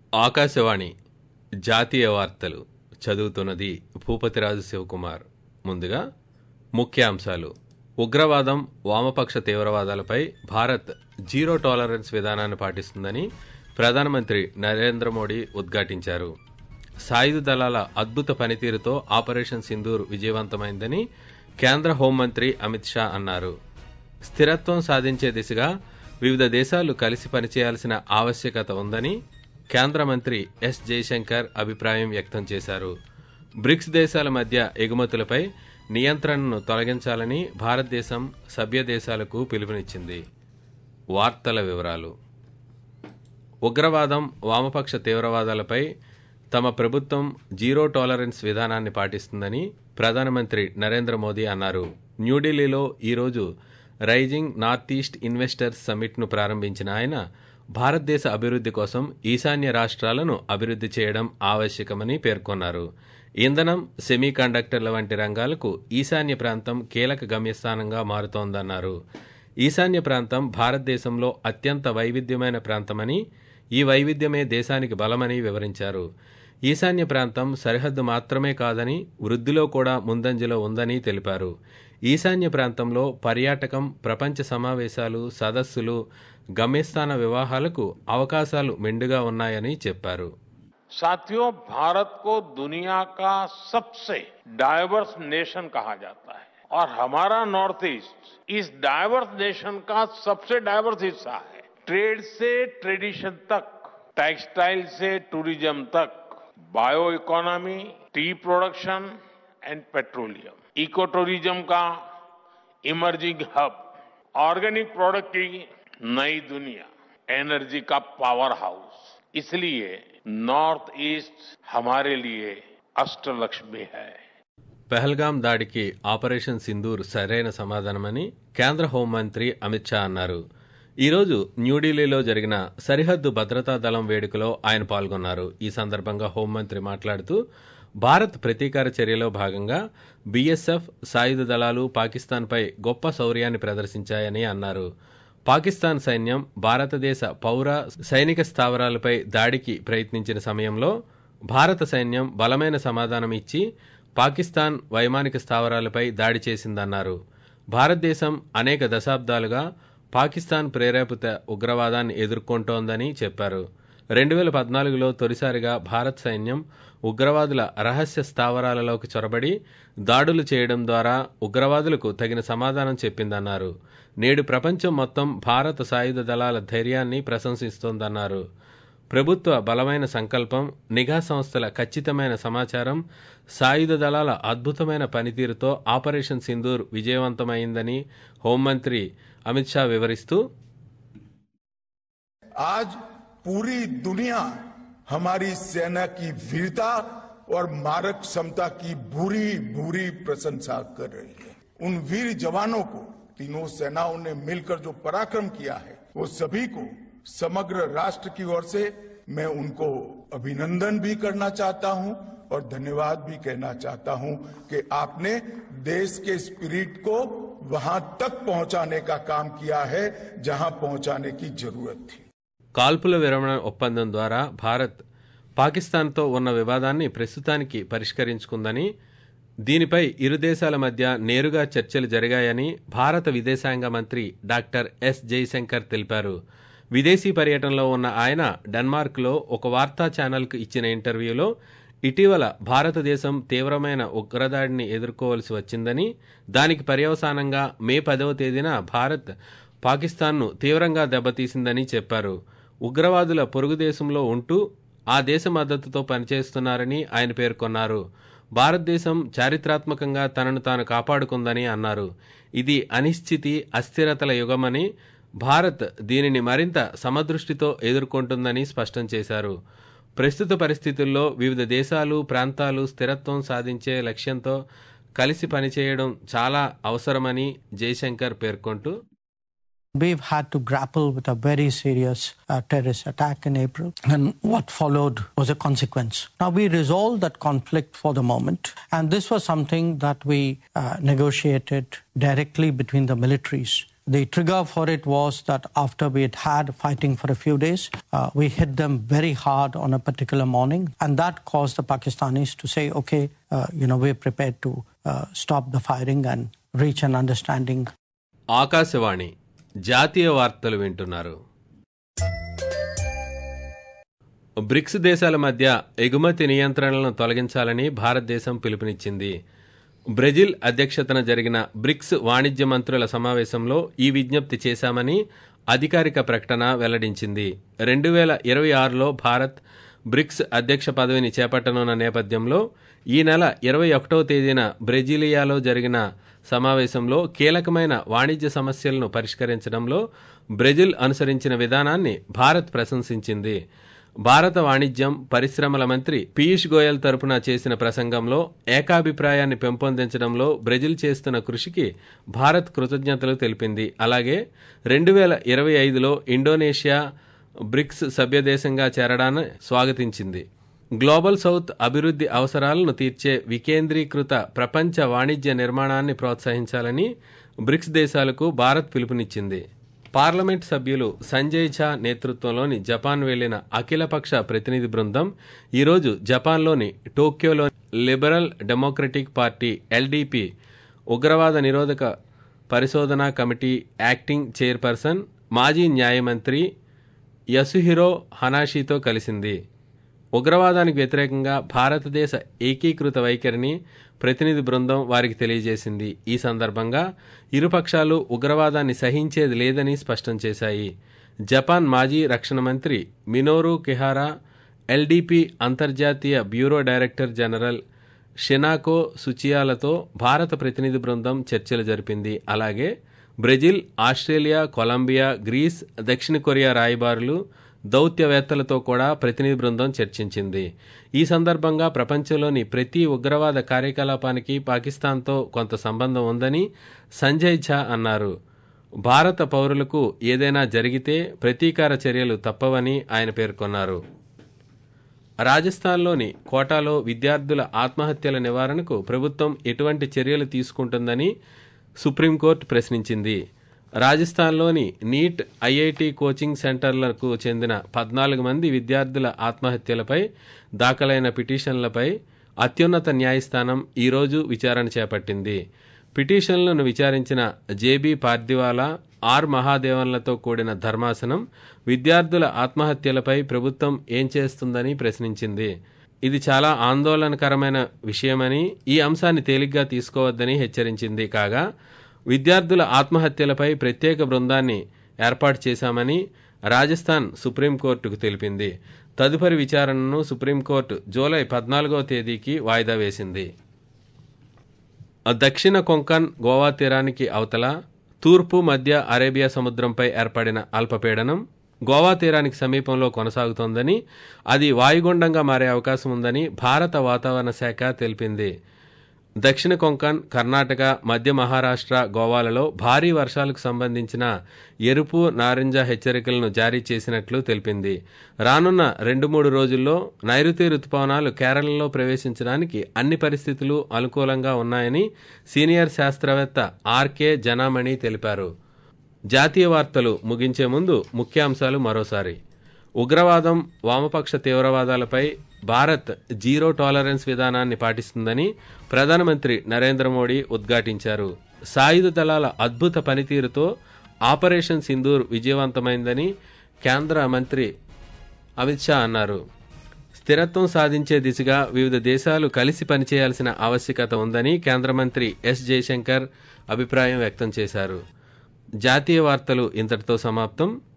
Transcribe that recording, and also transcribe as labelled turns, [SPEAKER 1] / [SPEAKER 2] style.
[SPEAKER 1] ఆకాశవాణి జాతీయ వార్తలు చదువుతున్నది భూపతిరాజు శివకుమార్ ముందుగా ముఖ్యాంశాలు ఉగ్రవాదం వామపక్ష తీవ్రవాదాలపై భారత్ జీరో టాలరెన్స్ విధానాన్ని పాటిస్తుందని ప్రధానమంత్రి నరేంద్ర మోడీ ఉద్ఘాటించారు సాయుధ దళాల అద్భుత పనితీరుతో ఆపరేషన్ సింధూర్ విజయవంతమైందని కేంద్ర హోంమంత్రి అమిత్ షా అన్నారు స్థిరత్వం సాధించే దిశగా వివిధ దేశాలు కలిసి పనిచేయాల్సిన ఆవశ్యకత ఉందని కేంద్ర మంత్రి ఎస్ జయశంకర్ అభిప్రాయం వ్యక్తం చేశారు బ్రిక్స్ దేశాల మధ్య ఎగుమతులపై నియంత్రణను తొలగించాలని భారతదేశం సభ్య దేశాలకు పిలుపునిచ్చింది వార్తల వివరాలు ఉగ్రవాదం వామపక్ష తీవ్రవాదాలపై తమ ప్రభుత్వం జీరో టాలరెన్స్ విధానాన్ని పాటిస్తుందని ప్రధానమంత్రి నరేంద్ర మోదీ అన్నారు న్యూఢిల్లీలో ఈరోజు రైజింగ్ నార్త్ ఈస్ట్ ఇన్వెస్టర్స్ సమ్మిట్ను ప్రారంభించిన ఆయన భారతదేశ అభివృద్ధి కోసం ఈశాన్య రాష్ట్రాలను అభివృద్ధి చేయడం ఆవశ్యకమని పేర్కొన్నారు ఇంధనం సెమీ కండక్టర్ల వంటి రంగాలకు ఈశాన్య ప్రాంతం కీలక గమ్యస్థానంగా మారుతోందన్నారు ఈశాన్య ప్రాంతం భారతదేశంలో అత్యంత వైవిధ్యమైన ప్రాంతమని ఈ వైవిధ్యమే దేశానికి బలమని వివరించారు ఈశాన్య ప్రాంతం సరిహద్దు మాత్రమే కాదని వృద్ధిలో కూడా ముందంజలో ఉందని తెలిపారు ఈశాన్య ప్రాంతంలో పర్యాటకం ప్రపంచ సమావేశాలు సదస్సులు గమ్యస్థాన వివాహాలకు అవకాశాలు మెండుగా ఉన్నాయని చెప్పారు
[SPEAKER 2] साथियों भारत को दुनिया का सबसे डाइवर्स नेशन कहा जाता है और हमारा नॉर्थ ईस्ट इस डाइवर्स नेशन का सबसे डाइवर्स हिस्सा है ट्रेड से ट्रेडिशन तक टेक्सटाइल से टूरिज्म तक bio economy tea production and petroleum eco tourism का इमर्जिंग हब ऑर्गेनिक प्रोडक्ट की नई दुनिया एनर्जी का पावर हाउस इसलिए नॉर्थ ईस्ट हमारे लिए अष्टलक्ष्मी है
[SPEAKER 1] పెహల్గాం దాడికి ఆపరేషన్ సింధూర్ సరైన సమాధానమని కేంద్ర హోంమంత్రి అమిత్ షా అన్నారు ఈరోజు న్యూఢిల్లీలో జరిగిన సరిహద్దు భద్రతా దళం వేడుకలో ఆయన పాల్గొన్నారు ఈ సందర్భంగా హోంమంత్రి మాట్లాడుతూ భారత్ ప్రతీకార చర్యలో భాగంగా బీఎస్ఎఫ్ సాయుధ దళాలు పాకిస్తాన్పై గొప్ప శౌర్యాన్ని ప్రదర్శించాయని అన్నారు పాకిస్తాన్ సైన్యం భారతదేశ పౌర సైనిక స్థావరాలపై దాడికి ప్రయత్నించిన సమయంలో భారత సైన్యం బలమైన సమాధానం ఇచ్చి పాకిస్తాన్ వైమానిక స్థావరాలపై దాడి చేసిందన్నారు భారతదేశం అనేక దశాబ్దాలుగా పాకిస్తాన్ ప్రేరేపిత ఉగ్రవాదాన్ని ఎదుర్కొంటోందని చెప్పారు రెండు వేల పద్నాలుగులో తొలిసారిగా భారత్ సైన్యం ఉగ్రవాదుల రహస్య స్థావరాలలోకి చొరబడి దాడులు చేయడం ద్వారా ఉగ్రవాదులకు తగిన సమాధానం చెప్పిందన్నారు నేడు ప్రపంచం మొత్తం భారత సాయుధ దళాల ధైర్యాన్ని ప్రశంసిస్తోందన్నారు ప్రభుత్వ బలమైన సంకల్పం నిఘా సంస్థల ఖచ్చితమైన సమాచారం సాయుధ దళాల అద్భుతమైన పనితీరుతో ఆపరేషన్ సింధూర్ విజయవంతమైందని హోంమంత్రి అమిత్ షా వివరిస్తూ
[SPEAKER 3] आज पूरी दुनिया हमारी सेना की वीरता और मारक क्षमता की भूरी भूरी प्रशंसा कर रही है उन वीर जवानों को तीनों सेनाओं ने मिलकर जो पराक्रम किया है वो सभी को समग्र राष्ट्र की ओर से मैं उनको अभिनंदन भी करना चाहता हूं और धन्यवाद भी कहना चाहता हूं कि आपने देश के स्पिरिट को वहां तक पहुंचाने का काम किया है जहां पहुंचाने की जरूरत थी
[SPEAKER 1] కాల్పుల విరమణ ఒప్పందం ద్వారా భారత్ పాకిస్తాన్తో ఉన్న వివాదాన్ని ప్రస్తుతానికి పరిష్కరించుకుందని దీనిపై ఇరు దేశాల మధ్య నేరుగా చర్చలు జరిగాయని భారత విదేశాంగ మంత్రి డాక్టర్ ఎస్ జైశంకర్ తెలిపారు విదేశీ పర్యటనలో ఉన్న ఆయన డెన్మార్క్లో ఒక వార్తా ఛానల్కు ఇచ్చిన ఇంటర్వ్యూలో ఇటీవల భారతదేశం తీవ్రమైన ఉగ్రదాడిని ఎదుర్కోవలసి వచ్చిందని దానికి పర్యవసానంగా మే పదవ తేదీన భారత్ పాకిస్తాన్ను తీవ్రంగా దెబ్బతీసిందని చెప్పారు ఉగ్రవాదుల పొరుగు దేశంలో ఉంటూ ఆ దేశ మద్దతుతో పనిచేస్తున్నారని ఆయన పేర్కొన్నారు భారతదేశం చారిత్రాత్మకంగా తనను తాను కాపాడుకుందని అన్నారు ఇది అనిశ్చితి అస్థిరతల యుగమని భారత్ దీనిని మరింత సమదృష్టితో ఎదుర్కొంటుందని స్పష్టం చేశారు ప్రస్తుత పరిస్థితుల్లో వివిధ దేశాలు ప్రాంతాలు స్థిరత్వం సాధించే లక్ష్యంతో కలిసి పనిచేయడం చాలా అవసరమని జయశంకర్ పేర్కొంటూ
[SPEAKER 4] We've had to grapple with a very serious uh, terrorist attack in April, and what followed was a consequence. Now, we resolved that conflict for the moment, and this was something that we uh, negotiated directly between the militaries The trigger for it was that after we had had fighting for a few days, uh, we hit them very hard on a particular morning, and that caused the Pakistanis to say, okay, uh, you know, we're prepared to uh, stop the firing and reach an understanding
[SPEAKER 1] Akashvani జాతీయ వార్తలు వింటున్నారు bricks దేశాల మధ్య ఎగుమతి నియంత్రణలను తొలగించాలని భారతదేశం పిలుపునిచ్చింది Brazil అధ్యక్షతన జరిగిన బ్రిక్స్ వాణిజ్య మంత్రుల సమావేశంలో ఈ విజ్ఞప్తి చేశామని అధికారిక ప్రకటన వెల్లడించింది రెండు వేల ఇరవై ఆరులో భారత్ బ్రిక్స్ అధ్యక్ష పదవిని చేపట్టనున్న నేపథ్యంలో ఈ నెల ఇరవై ఒకటవ తేదీన బ్రెజిలియాలో జరిగిన సమావేశంలో కీలకమైన వాణిజ్య సమస్యలను పరిష్కరించడంలో బ్రెజిల్ అనుసరించిన విధానాన్ని భారత్ ప్రశంసించింది భారత వాణిజ్యం పరిశ్రమల మంత్రి పీయూష్ గోయల్ తరపున చేసిన ప్రసంగంలో ఏకాభిప్రాయాన్ని పెంపొందించడంలో బ్రెజిల్ చేస్తున్న కృషికి భారత్ కృతజ్ఞతలు తెలిపింది అలాగే రెండు వేల ఇరవై ఐదులో ఇండోనేషియా బ్రిక్స్ సభ్యదేశంగా చేరడాన్ని స్వాగతించింది గ్లోబల్ సౌత్ అభివృద్ధి అవసరాలను తీర్చే వికేంద్రీకృత ప్రపంచ వాణిజ్య నిర్మాణాన్ని ప్రోత్సహించాలని బ్రిక్స్ దేశాలకు భారత్ పిలుపునిచ్చింది పార్లమెంట్ సభ్యులు సంజయ్ ఝా నేతృత్వంలోని జపాన్ వెళ్లిన అఖిలపక్ష ప్రతినిధి బృందం ఈరోజు జపాన్లోని టోక్యోలో లిబరల్ డెమోక్రటిక్ పార్టీ ఎల్డీపీ ఉగ్రవాద నిరోధక పరిశోధనా కమిటీ యాక్టింగ్ చైర్పర్సన్ మాజీ న్యాయమంత్రి యసుహిరో హనాషితో కలిసింది ఉగ్రవాదానికి వ్యతిరేకంగా భారతదేశ ఏకీకృత వైఖరిని ప్రతినిధి బృందం వారికి తెలియజేసింది ఈ సందర్భంగా ఇరుపక్షాలు ఉగ్రవాదాన్ని సహించేది లేదని స్పష్టం చేశాయి జపాన్ మాజీ రక్షణ మంత్రి మినోరు కిహారా ఎల్డీపీ అంతర్జాతీయ బ్యూరో డైరెక్టర్ జనరల్ షినాకో సుచియాలతో భారత ప్రతినిధి బృందం చర్చలు జరిపింది అలాగే బ్రెజిల్ ఆస్ట్రేలియా కొలంబియా గ్రీస్ దక్షిణ కొరియా రాయబారులు దౌత్యవేత్తలతో కూడా ప్రతినిధి బృందం చర్చించింది ఈ సందర్భంగా ప్రపంచంలోని ప్రతి ఉగ్రవాద కార్యకలాపానికి పాకిస్తాన్తో కొంత సంబంధం ఉందని సంజయ్ ఝా అన్నారు భారత పౌరులకు ఏదైనా జరిగితే ప్రతీకార చర్యలు తప్పవని ఆయన పేర్కొన్నారు రాజస్థాన్లోని కోటాలో విద్యార్థుల ఆత్మహత్యల నివారణకు ప్రభుత్వం ఎటువంటి చర్యలు తీసుకుంటుందని సుప్రీంకోర్టు ప్రశ్నించింది రాజస్థాన్లోని నీట్ ఐఐటి కోచింగ్ సెంటర్లకు చెందిన పద్నాలుగు మంది విద్యార్థుల ఆత్మహత్యలపై దాఖలైన పిటిషన్లపై అత్యున్నత న్యాయస్థానం ఈరోజు విచారణ చేపట్టింది పిటిషన్లను విచారించిన జేబీ పార్దివాలా ఆర్ మహాదేవన్లతో కూడిన ధర్మాసనం విద్యార్థుల ఆత్మహత్యలపై ప్రభుత్వం ఏం చేస్తుందని ప్రశ్నించింది ఇది చాలా ఆందోళనకరమైన విషయమని ఈ అంశాన్ని తేలిగ్గా తీసుకోవద్దని హెచ్చరించింది కాగా విద్యార్థుల ఆత్మహత్యలపై ప్రత్యేక బృందాన్ని ఏర్పాటు చేశామని రాజస్థాన్ సుప్రీంకోర్టుకు తెలిపింది తదుపరి విచారణను సుప్రీంకోర్టు జూలై పద్నాలుగవ తేదీకి వాయిదా వేసింది దక్షిణ కొంకన్ గోవా తీరానికి అవతల తూర్పు మధ్య అరేబియా సముద్రంపై ఏర్పడిన అల్పపీడనం గోవా తీరానికి సమీపంలో కొనసాగుతోందని అది వాయుగుండంగా మారే అవకాశం ఉందని భారత వాతావరణ శాఖ తెలిపింది దక్షిణ కొంకన్ కర్ణాటక మధ్య మహారాష్ట్ర గోవాలలో భారీ వర్షాలకు సంబంధించిన ఎరుపు నారింజ హెచ్చరికలను జారీ చేసినట్లు తెలిపింది రానున్న రెండు మూడు రోజుల్లో నైరుతి రుతుపవనాలు కేరళలో ప్రవేశించడానికి అన్ని పరిస్థితులు అనుకూలంగా ఉన్నాయని సీనియర్ శాస్త్రవేత్త ఆర్కే జనామణి తెలిపారు జాతీయ వార్తలు ముగించే ముందు ముఖ్యాంశాలు మరోసారి ఉగ్రవాదం వామపక్ష తీవ్రవాదాలపై భారత్ జీరో టాలరెన్స్ విధానాన్ని పాటిస్తుందని ప్రధానమంత్రి నరేంద్ర మోడీ ఉద్ఘాటించారు సాయుధ దళాల అద్భుత పనితీరుతో ఆపరేషన్ సింధూర్ విజయవంతమైందని కేంద్ర మంత్రి అమిత్ షా అన్నారు స్థిరత్వం సాధించే దిశగా వివిధ దేశాలు కలిసి పనిచేయాల్సిన ఆవశ్యకత ఉందని కేంద్ర మంత్రి ఎస్ జయశంకర్ అభిప్రాయం వ్యక్తం చేశారు జాతీయ వార్తలు ఇంతటితో సమాప్తం